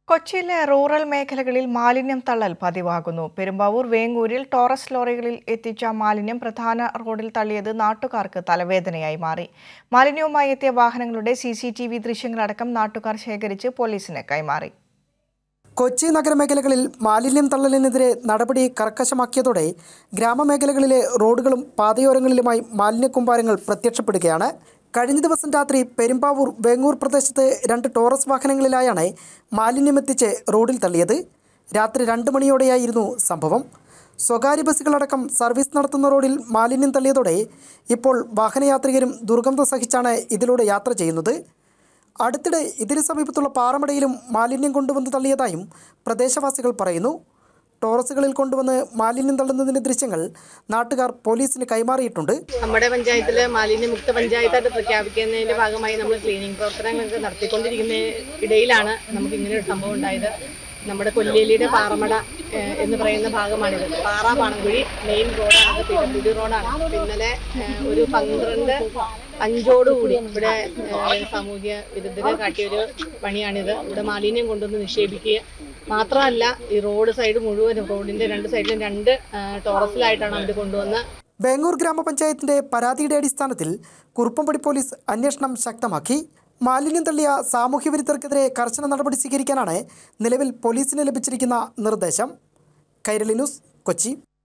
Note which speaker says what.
Speaker 1: കൊച്ചിയിലെ റൂറൽ മേഖലകളിൽ മാലിന്യം തള്ളൽ പതിവാകുന്നു പെരുമ്പാവൂർ വേങ്ങൂരിൽ ടോറസ് ലോറികളിൽ എത്തിച്ച മാലിന്യം പ്രധാന റോഡിൽ തള്ളിയത് നാട്ടുകാർക്ക് തലവേദനയായി മാറി മാലിന്യവുമായി എത്തിയ വാഹനങ്ങളുടെ സി സി ടി വി ദൃശ്യങ്ങളടക്കം നാട്ടുകാർ ശേഖരിച്ച് പോലീസിന് കൈമാറി
Speaker 2: കൊച്ചി നഗരമേഖലകളിൽ മാലിന്യം തള്ളലിനെതിരെ നടപടി കർക്കശമാക്കിയതോടെ ഗ്രാമമേഖലകളിലെ റോഡുകളും പാതയോരങ്ങളിലുമായി മാലിന്യക്കൂമ്പാരങ്ങൾ പ്രത്യക്ഷപ്പെടുകയാണ് കഴിഞ്ഞ ദിവസം രാത്രി പെരുമ്പാവൂർ വേങ്ങൂർ പ്രദേശത്ത് രണ്ട് ടോറസ് വാഹനങ്ങളിലായാണ് മാലിന്യമെത്തിച്ച് റോഡിൽ തള്ളിയത് രാത്രി രണ്ട് മണിയോടെയായിരുന്നു സംഭവം സ്വകാര്യ ബസ്സുകളടക്കം സർവീസ് നടത്തുന്ന റോഡിൽ മാലിന്യം തള്ളിയതോടെ ഇപ്പോൾ വാഹനയാത്രികരും ദുർഗന്ധം സഹിച്ചാണ് ഇതിലൂടെ യാത്ര ചെയ്യുന്നത് അടുത്തിടെ ഇതിന് സമീപത്തുള്ള പാറമടയിലും മാലിന്യം കൊണ്ടുവന്ന് തള്ളിയതായും പ്രദേശവാസികൾ പറയുന്നു ടോറസുകളിൽ കൊണ്ടുവന്ന് മാലിന്യം തള്ളുന്നതിൻ്റെ ദൃശ്യങ്ങൾ നാട്ടുകാർ പോലീസിന് കൈമാറിയിട്ടുണ്ട്
Speaker 3: നമ്മുടെ പഞ്ചായത്തില് മാലിന്യമുക്ത പഞ്ചായത്തായിട്ട് പ്രഖ്യാപിക്കുന്നതിന്റെ ഭാഗമായി നമ്മൾ ക്ലീനിങ് പ്രവർത്തനങ്ങളൊക്കെ നടത്തിക്കൊണ്ടിരിക്കുന്ന ഇടയിലാണ് നമുക്ക് ഇങ്ങനെ ഒരു സംഭവം ഉണ്ടായത് നമ്മുടെ കൊല്ലേലിയുടെ പാറമട ഏഹ്, എന്ന് പറയുന്ന ഭാഗമാണിത് പാറ പാണങ്കുഴി മെയിൻ റോഡാണ് പീഠപ്പുടി റോഡാണ് ഇന്നലെ ഏഹ്, ഒരു പന്ത്രണ്ട് അഞ്ചോടുകൂടി ഇവിടെ ഏഹ്, സാമൂഹ്യ വിരുദ്ധരെ കാട്ടിയൊരു പണിയാണിത് ഇവിടെ മാലിന്യം കൊണ്ടുവന്ന് നിക്ഷേപിക്കുക മാത്രമല്ല ഈ റോഡ് സൈഡ് മുഴുവനും റോഡിന്റെ രണ്ട് സൈഡിലും രണ്ട് ഏഹ്, ടോറസിലായിട്ടാണ് അവർ കൊണ്ടുവന്ന്
Speaker 2: ബേങ്ങൂർ ഗ്രാമപഞ്ചായത്തിന്റെ പരാതിയുടെ അടിസ്ഥാനത്തിൽ കുറുപ്പംപടി പോലീസ് അന്വേഷണം ശക്തമാക്കി മാലിന്യം തള്ളിയ സാമൂഹ്യ വിരുദ്ധർക്കെതിരെ കർശന നടപടി സ്വീകരിക്കാനാണ് നിലവിൽ പോലീസിന് ലഭിച്ചിരിക്കുന്ന നിർദ്ദേശം കൈരളി ന്യൂസ് കൊച്ചി